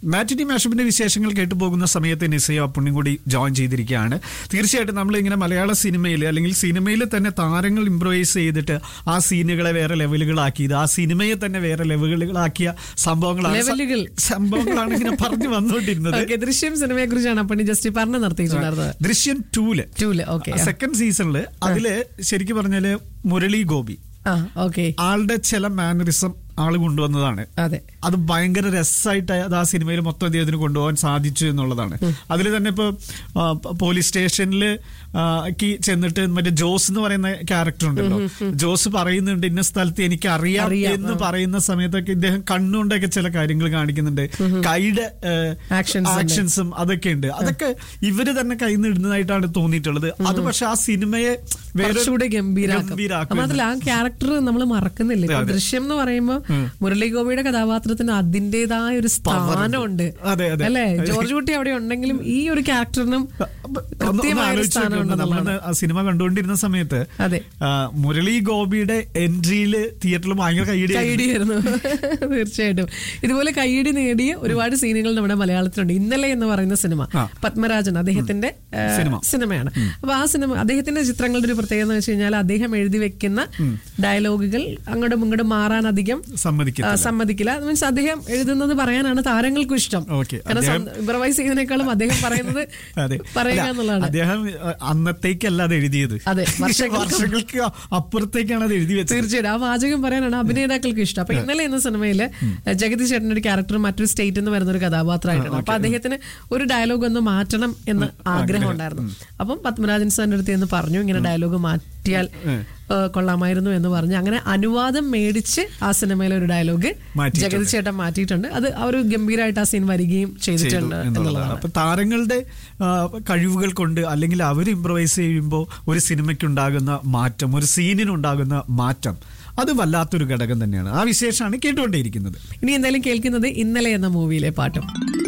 മാറ്റിനി മാഷപ്പിന്റെ വിശേഷങ്ങൾ കേട്ടു പോകുന്ന സമയത്ത് നിസയോ പുണ്യം കൂടി ജോയിൻ ചെയ്തിരിക്കുകയാണ് തീർച്ചയായിട്ടും നമ്മൾ ഇങ്ങനെ മലയാള സിനിമയിൽ അല്ലെങ്കിൽ സിനിമയിൽ തന്നെ താരങ്ങൾ ഇംപ്രവൈസ് ചെയ്തിട്ട് ആ സീനുകളെ വേറെ ലെവലുകളാക്കിയത് ആ സിനിമയെ തന്നെ വേറെ ലെവലുകളാക്കിയ സംഭവങ്ങളാണ് ലെവലുകൾ. സംഭവങ്ങളാണ് ഇങ്ങനെ പറഞ്ഞു വന്നുകൊണ്ടിരുന്നത് ഓക്കെ ദൃശ്യം സിനിമയെ കുറിച്ചാണ് അപ്പണി ജസ്റ്റ് പറഞ്ഞു നിർത്തിയിട്ടുണ്ടായിരുന്നത് ദൃശ്യം ടൂല് ടൂല് ഓക്കെ സെക്കൻഡ് സീസണില് അതില് ശരിക്കും പറഞ്ഞാല് മുരളി ഗോപി ആ ഓക്കെ ആളുടെ ചില മാനറിസം ആള് കൊണ്ടുവന്നതാണ് അതെ അത് ഭയങ്കര രസമായിട്ട് അത് ആ സിനിമയിൽ മൊത്തം അദ്ദേഹത്തിന് കൊണ്ടുപോകാൻ സാധിച്ചു എന്നുള്ളതാണ് അതിൽ തന്നെ ഇപ്പൊ ആ, പ- പോലീസ് സ്റ്റേഷനിൽ ക്ക് ചെന്നിട്ട് മറ്റേ ജോസ് എന്ന് പറയുന്ന ക്യാരക്ടർ ഉണ്ടല്ലോ ജോസ് പറയുന്നുണ്ട് ഇന്ന സ്ഥലത്ത് എനിക്ക് അറിയാം അറിയാം, എന്ന് പറയുന്ന സമയത്തൊക്കെ ഇദ്ദേഹം കണ്ണുകൊണ്ടൊക്കെ ചില കാര്യങ്ങൾ കാണിക്കുന്നുണ്ട് കൈയുടെ Actions ഉണ്ട്. ആക്ഷൻസും അതൊക്കെ ഉണ്ട് അതൊക്കെ ഇവര് തന്നെ കയ്യിൽ നിന്ന് ഇടുന്നതായിട്ടാണ് തോന്നിയിട്ടുള്ളത് അത് പക്ഷെ ആ സിനിമയെ വേറെ കുറച്ചുകൂടെ ഗംഭീരാക്കും ഗംഭീരാക്കും മാത്രമല്ല ആ ക്യാരക്ടർ നമ്മൾ മറക്കുന്നില്ല ഇപ്പൊ അതെ. ദൃശ്യം എന്ന് പറയുമ്പോ മുരളി ഗോപിയുടെ കഥാപാത്രത്തിന് അതിന്റേതായ ഒരു സ്ഥാനമുണ്ട് അതെ, അതെ. അല്ലെ ജോർജ് കുട്ടി അവിടെ ഉണ്ടെങ്കിലും ഈ ഒരു ക്യാരക്ടറിനും ഒന്ന് ഒന്ന് കൃത്യമായ ഒരു ആലോചിച്ച് സ്ഥാനം നോക്ക്. നമ്മളന്ന് ഉണ്ടെന്നുള്ളതാണ് ആ സിനിമ കണ്ടുകൊണ്ടിരുന്ന സമയത്ത് അതെ. ആ, മുരളി ഗോപിയുടെ എൻട്രിയില് തിയേറ്ററിൽ ഭയങ്കര കൈയടി കൈയിടിയായിരുന്നു തീർച്ചയായിട്ടും ഇതുപോലെ കൈയിടി നേടിയ ഒരുപാട് സീനുകൾ നമ്മുടെ മലയാളത്തിലുണ്ട് ഇന്നലെ എന്ന് പറയുന്ന സിനിമ ആ. പത്മരാജൻ അദ്ദേഹത്തിന്റെ ആ, സിനിമ. സിനിമയാണ് അപ്പൊ ആ സിനിമ അദ്ദേഹത്തിന്റെ ചിത്രങ്ങളുടെ ഒരു പ്രത്യേകത എന്ന് വെച്ച് കഴിഞ്ഞാൽ അദ്ദേഹം എഴുതി വെക്കുന്ന ഡയലോഗുകൾ അങ്ങോട്ടും ഇങ്ങോട്ടും മാറാൻ അധികം ആ, സമ്മതിക്കത്തില്ല സമ്മതിക്കില്ല മീൻസ് അദ്ദേഹം എഴുതുന്നത് പറയാനാണ് താരങ്ങൾക്കും ഇഷ്ടം Okay. കാരണം അദ്ദേഹം- ഇംപ്രവൈസ് ചെയ്യുന്നതിനേക്കാളും അദ്ദേഹം പറയുന്നത് അതെ പറയുക അല്ല, എന്നുള്ളതാണ് അദ്ദേഹം അ, അന്നത്തേക്കല്ല അത് എഴുതിയത് അതെ, വർഷങ്ങൾക്ക് വർഷങ്ങൾക്ക് അപ്പുറത്തേക്കാണ് അത് എഴുതി വെച്ചത് തീർച്ചയായിട്ടും ആ വാചകം പറയാനാണ് അഭിനേതാക്കൾക്ക് ഇഷ്ടം അപ്പൊ ഇന്നലെ എന്ന സിനിമയില് ജഗതി ചേട്ടന്റെ ഒരു ക്യാരക്ടർ മറ്റൊരു സ്റ്റേറ്റിൽ നിന്ന് വരുന്ന ഒരു കഥാപാത്രമായിട്ടാണ് അപ്പൊ അദ്ദേഹത്തിന് ഒരു ഡയലോഗ് ഒന്ന് മാറ്റണം എന്ന് ആഗ്രഹം ഉണ്ടായിരുന്നു അപ്പം പത്മരാജൻ സാറിന്റെ അടുത്ത് എന്ന് പറഞ്ഞു ഇങ്ങനെ ഡയലോഗ് മാറ്റിയാൽ ഏഹ്, കൊള്ളാമായിരുന്നു എന്ന് പറഞ്ഞു അങ്ങനെ അനുവാദം മേടിച്ച് ആ സിനിമയിലെ ഒരു ഡയലോഗ് മാറ്റിയിട്ടുണ്ട്. ജഗതി ചേട്ടൻ മാറ്റിയിട്ടുണ്ട് അത് ആ ഒരു ഗംഭീരമായിട്ട് ആ സീൻ വരികയും ചെയ്തു ചെയ്തിട്ടുണ്ട് എന്നുള്ളതാണ് എന്നുള്ളതാണ് അപ്പൊ താരങ്ങളുടെ ആ, കഴിവുകൾ കൊണ്ട് അല്ലെങ്കിൽ അവർ ഇംപ്രവൈസ് ചെയ്യുമ്പോൾ ഒരു സിനിമയ്ക്കുണ്ടാകുന്ന മാറ്റം ഒരു സീനിനുണ്ടാകുന്ന മാറ്റം അത് വല്ലാത്തൊരു ഘടകം തന്നെയാണ് ആ വിശേഷമാണ് കേട്ടുകൊണ്ടേയിരിക്കുന്നത് ഇനി എന്തായാലും കേൾക്കുന്നത് ഇന്നലെ എന്ന മൂവിയിലെ പാട്ടും